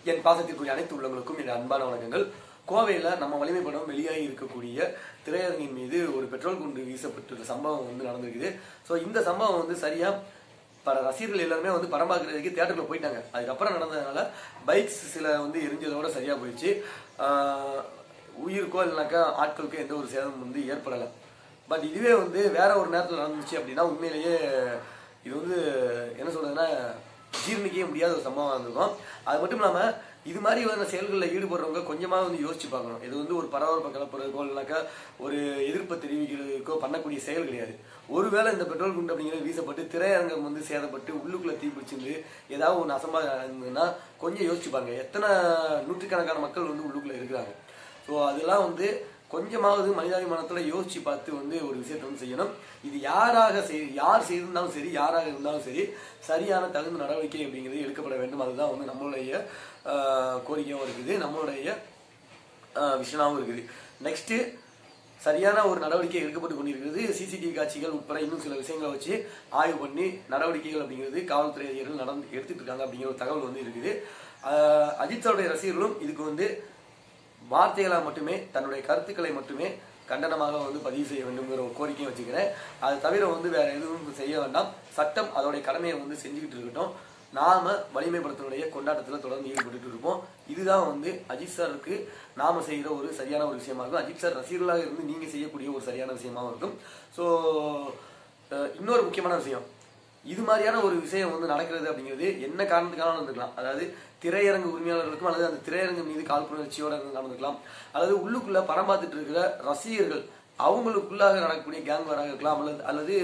என் பாசத்திற்குரிய அனைத்து உள்ளங்களுக்கும் என் அன்பான வணக்கங்கள் கோவையில் நம்ம வலிமை படம் வெளியாகி இருக்கக்கூடிய திரையரங்கின் மீது ஒரு பெட்ரோல் குண்டு வீசப்பட்டுள்ள சம்பவம் வந்து நடந்திருக்குது ஸோ இந்த சம்பவம் வந்து சரியா பல ரசிகர்கள் எல்லாருமே வந்து படம் பார்க்கறதுக்கு தியேட்டருக்குள்ள போயிட்டாங்க அதுக்கப்புறம் நடந்ததுனால பைக்ஸ் சில வந்து எரிஞ்சதோட சரியா போயிடுச்சு ஆஹ் உயிருக்கோ இல்லைனாக்கா ஆட்களுக்கோ எந்த ஒரு சேதமும் வந்து ஏற்படலை பட் இதுவே வந்து வேற ஒரு நேரத்தில் நடந்துச்சு அப்படின்னா உண்மையிலேயே இது வந்து என்ன சொல்றதுன்னா ஜீர்ணிக்கவே முடியாத ஒரு சம்பவம் இருந்திருக்கும் அது மட்டும் இல்லாம இது மாதிரி வந்து செயல்களில் ஈடுபடுறவங்க கொஞ்சமா வந்து யோசிச்சு பார்க்கணும் இது வந்து ஒரு பரபரப்பை கிளப்புறதுக்கோ இல்லைனாக்கா ஒரு எதிர்ப்பை தெரிவிக்கிறதுக்கோ பண்ணக்கூடிய செயல் கிடையாது ஒருவேளை இந்த பெட்ரோல் குண்டு அப்படிங்கிறது வீசப்பட்டு திரையரங்கம் வந்து சேதப்பட்டு உள்ளுக்குள்ள தீ பிடிச்சிருந்து ஏதாவது ஒன்று அசம்பா இருந்ததுன்னா கொஞ்சம் யோசிச்சு பாருங்க எத்தனை நூற்றுக்கணக்கான மக்கள் வந்து உள்ளுக்குள்ள இருக்கிறாங்க ஸோ அதெல்லாம் வந்து கொஞ்சமாவது மனிதாபிமானத்தோட யோசிச்சு பார்த்து வந்து ஒரு விஷயத்தை வந்து செய்யணும் இது யாராக செய் யார் செய்திருந்தாலும் சரி யாராக இருந்தாலும் சரி சரியான தகுந்த நடவடிக்கை அப்படிங்கிறது எடுக்கப்பட வேண்டும் அதுதான் வந்து நம்மளுடைய ஆஹ், கோரிக்கையாகவும் இருக்குது நம்மளுடைய விஷயமாகவும் இருக்குது நெக்ஸ்ட்டு சரியான ஒரு நடவடிக்கை எடுக்கப்பட்டு கொண்டிருக்கிறது சிசிடிவி காட்சிகள் உட்பட இன்னும் சில விஷயங்களை வச்சு ஆய்வு பண்ணி நடவடிக்கைகள் அப்படிங்கிறது காவல்துறை அதிகாரிகள் நடந்து எடுத்துட்டு இருக்காங்க அப்படிங்கிற ஒரு தகவல் வந்து இருக்குது ஆஹ், அஜித் சாருடைய ரசிகர்களும் இதுக்கு வந்து வார்த்தைகளாக மட்டுமே தன்னுடைய கருத்துக்களை மட்டுமே கண்டனமாக வந்து பதிவு செய்ய வேண்டும்ங்கிற ஒரு கோரிக்கையை வச்சுக்கிறேன் அது தவிர வந்து வேற எதுவும் செய்ய வேண்டாம் சட்டம் அதோடைய கடமையை வந்து செஞ்சுக்கிட்டு இருக்கட்டும் நாம வலிமைப்படுத்தினுடைய கொண்டாட்டத்தில் தொடர்ந்து ஈடுபட்டு இருப்போம் இதுதான் வந்து அஜித் சாருக்கு நாம செய்கிற ஒரு சரியான ஒரு விஷயமா இருக்கும் அஜித் சார் ரசிகர்களாக இருந்து நீங்க செய்யக்கூடிய ஒரு சரியான விஷயமாவும் இருக்கும் ஸோ இன்னொரு முக்கியமான விஷயம் இது மாதிரியான ஒரு விஷயம் வந்து நடக்கிறது அப்படிங்கிறது என்ன காரணத்துக்காக நடந்துக்கலாம் அதாவது திரையரங்கு உரிமையாளர்களுக்கும் அல்லது அந்த திரையரங்கு மீது காழ்ப்புணர்ச்சியோட இருந்து நடந்துக்கலாம் அல்லது உள்ளுக்குள்ள படம் பார்த்துட்டு இருக்கிற ரசிகர்கள் அவங்களுக்குள்ளாக நடக்கக்கூடிய கேங் வராக இருக்கலாம் அல்லது அல்லது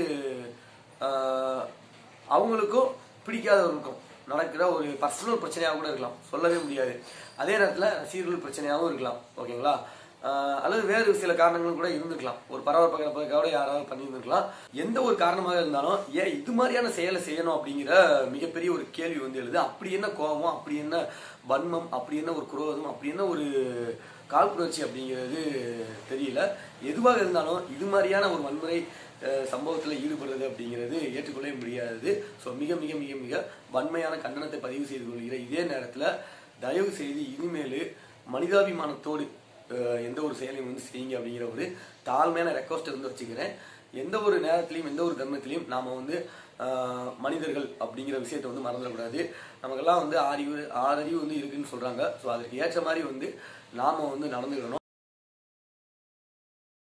ஆஹ், அவங்களுக்கும் பிடிக்காதவர்களுக்கும் நடக்கிற ஒரு பர்சனல் பிரச்சனையாக கூட இருக்கலாம் சொல்லவே முடியாது அதே நேரத்தில் ரசிகர்கள் பிரச்சனையாகவும் இருக்கலாம் ஓகேங்களா ஆஹ் அல்லது வேறு சில காரணங்களும் கூட இருந்திருக்கலாம் ஒரு பரபரப்பு கிளப்பதுக்காக யாராவது பண்ணியிருந்திருக்கலாம் எந்த ஒரு காரணமாக இருந்தாலும் ஏன் இது மாதிரியான செயலை செய்யணும் அப்படிங்கிற மிகப்பெரிய ஒரு கேள்வி வந்து எழுது அப்படி என்ன கோபம் அப்படி என்ன வன்மம் அப்படி என்ன ஒரு குரோதம் அப்படி என்ன ஒரு காழ்ப்புணர்ச்சி அப்படிங்கிறது தெரியல எதுவாக இருந்தாலும் இது மாதிரியான ஒரு வன்முறை அஹ், சம்பவத்தில் ஈடுபடுறது அப்படிங்கிறது ஏற்றுக்கொள்ளவே முடியாது ஸோ மிக மிக மிக மிக வன்மையான கண்டனத்தை பதிவு செய்து கொள்கிற இதே நேரத்தில் தயவு செய்து இனிமேல் மனிதாபிமானத்தோடு அஹ், எந்த ஒரு செயலையும் வந்து செய்யுங்க அப்படிங்கிற ஒரு தாழ்மையான ரெக்வஸ்ட் வந்து வச்சுக்கிறேன் எந்த ஒரு நேரத்திலையும் எந்த ஒரு தருணத்திலையும் நாம வந்து ஆஹ், மனிதர்கள் அப்படிங்கிற விஷயத்தை வந்து மறந்துடக்கூடாது நமக்கெல்லாம் வந்து ஆறிவு ஆறறிவு வந்து இருக்குன்னு சொல்றாங்க ஸோ அதற்கு ஏற்ற மாதிரி வந்து நாம வந்து நடந்துக்கணும்